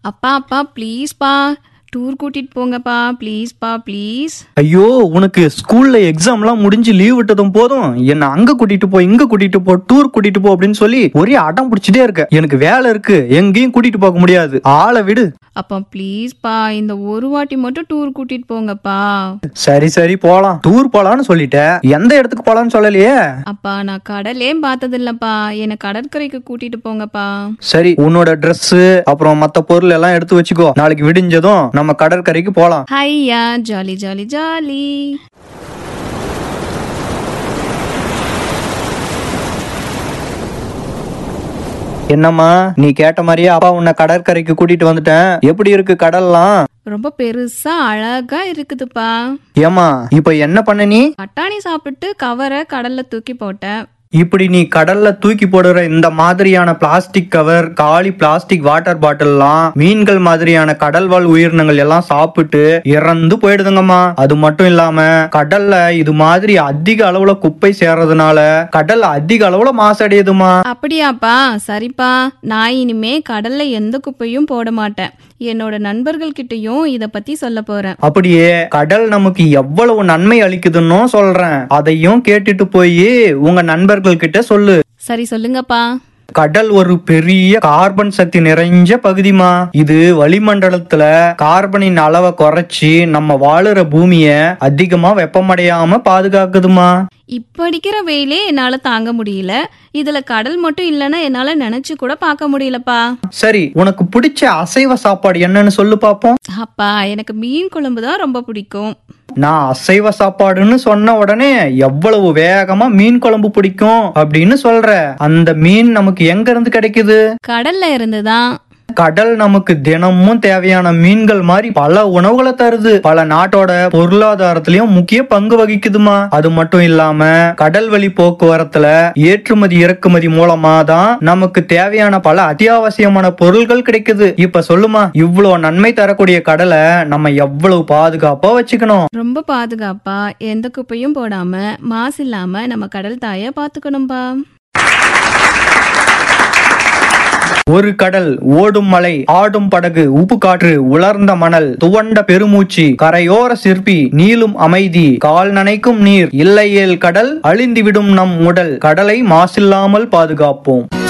அப்பா அப்பா ப்ளீஸ்ப்பா டூர் கூட்டிட்டு போங்கப்பா ப்ளீஸ்ப்பா ப்ளீஸ் ஐயோ உனக்கு ஸ்கூல்ல எக்ஸாம்லாம் முடிஞ்சு லீவ் விட்டதும் போதும் என்ன அங்க கூட்டிட்டு போ இங்க கூட்டிட்டு போ டூர் கூட்டிட்டு போ அப்படின்னு சொல்லி ஒரே அடம் பிடிச்சிட்டே இருக்க எனக்கு வேலை இருக்கு எங்கேயும் கூட்டிட்டு போக முடியாது ஆளை விடு அப்பா ப்ளீஸ்ப்பா இந்த ஒரு வாட்டி மட்டும் டூர் கூட்டிட்டு போங்கப்பா சரி சரி போலாம் டூர் போலான்னு சொல்லிட்டேன் எந்த இடத்துக்கு போலான்னு சொல்லலையே அப்பா நான் கடலே பார்த்தது இல்லப்பா என்னை கடற்கரைக்கு கூட்டிட்டு போங்கப்பா சரி உன்னோட Dress அப்புறம் மத்த பொருள் எல்லாம் எடுத்து வச்சுக்கோ நாளைக்கு விடிஞ்சதும் நம்ம கடற்கரைக்கு போலாம் ஹையா ஜாலி ஜாலி ஜாலி என்னம்மா நீ கேட்ட மாதிரியே அப்பா உன்னை கடற்கரைக்கு கூட்டிட்டு வந்துட்டேன் எப்படி இருக்கு கடல்லாம் ரொம்ப பெருசா அழகா இருக்குதுப்பா ஏமா இப்ப என்ன பண்ண நீ பட்டாணி சாப்பிட்டு கவரை கடல்ல தூக்கி போட்டேன் இப்படி நீ கடல்ல தூக்கி போடுற இந்த மாதிரியான பிளாஸ்டிக் கவர் காலி பிளாஸ்டிக் வாட்டர் பாட்டில்லாம் மீன்கள் மாதிரியான கடல்வாழ் உயிரினங்கள் எல்லாம் சாப்பிட்டு இறந்து போயிடுதுங்கம்மா அது மட்டும் இல்லாம கடல்ல இது மாதிரி அதிக அளவுல குப்பை சேர்றதுனால கடல் அதிக அளவுல மாசடையுதுமா அப்படியாப்பா சரிப்பா நான் இனிமே கடல்ல எந்த குப்பையும் போட மாட்டேன் என்னோட நண்பர்கள் கிட்டயும் இத பத்தி சொல்ல போறேன் அப்படியே கடல் நமக்கு எவ்வளவு நன்மை அளிக்குதுன்னு சொல்றேன் அதையும் கேட்டுட்டு போய் உங்க நண்பர்கள் கிட்ட சொல்லு சரி சொல்லுங்கப்பா கடல் ஒரு பெரிய கார்பன் சக்தி நிறைஞ்ச பகுதிமா இது வளிமண்டலத்துல கார்பனின் அளவை குறைச்சி நம்ம வாழுற பூமிய அதிகமா வெப்பமடையாம பாதுகாக்குதுமா இப்ப அடிக்கிற வெயிலே என்னால தாங்க முடியல இதுல கடல் மட்டும் இல்லைன்னா என்னால நினைச்சு கூட பார்க்க முடியலப்பா சரி உனக்கு பிடிச்ச அசைவ சாப்பாடு என்னன்னு சொல்லு பாப்போம் அப்பா எனக்கு மீன் குழம்பு தான் ரொம்ப பிடிக்கும் நான் அசைவ சாப்பாடுன்னு சொன்ன உடனே எவ்வளவு வேகமா மீன் குழம்பு பிடிக்கும் அப்படின்னு சொல்ற அந்த மீன் நமக்கு எங்க இருந்து கிடைக்குது கடல்ல இருந்துதான் கடல் நமக்கு தினமும் தேவையான மீன்கள் மாதிரி பல உணவுகளை தருது பல நாட்டோட பொருளாதாரத்திலயும் முக்கிய பங்கு வகிக்குதுமா அது மட்டும் இல்லாம கடல் வழி போக்குவரத்துல ஏற்றுமதி இறக்குமதி மூலமா தான் நமக்கு தேவையான பல அத்தியாவசியமான பொருள்கள் கிடைக்குது இப்ப சொல்லுமா இவ்வளவு நன்மை தரக்கூடிய கடலை நம்ம எவ்வளவு பாதுகாப்பா வச்சுக்கணும் ரொம்ப பாதுகாப்பா எந்த குப்பையும் போடாம மாசு இல்லாம நம்ம கடல் தாய பாத்துக்கணும்பா ஒரு கடல் ஓடும் மலை ஆடும் படகு உப்பு காற்று உலர்ந்த மணல் துவண்ட பெருமூச்சு கரையோர சிற்பி நீளும் அமைதி கால் நனைக்கும் நீர் இல்லையேல் கடல் அழிந்துவிடும் நம் உடல் கடலை மாசில்லாமல் பாதுகாப்போம்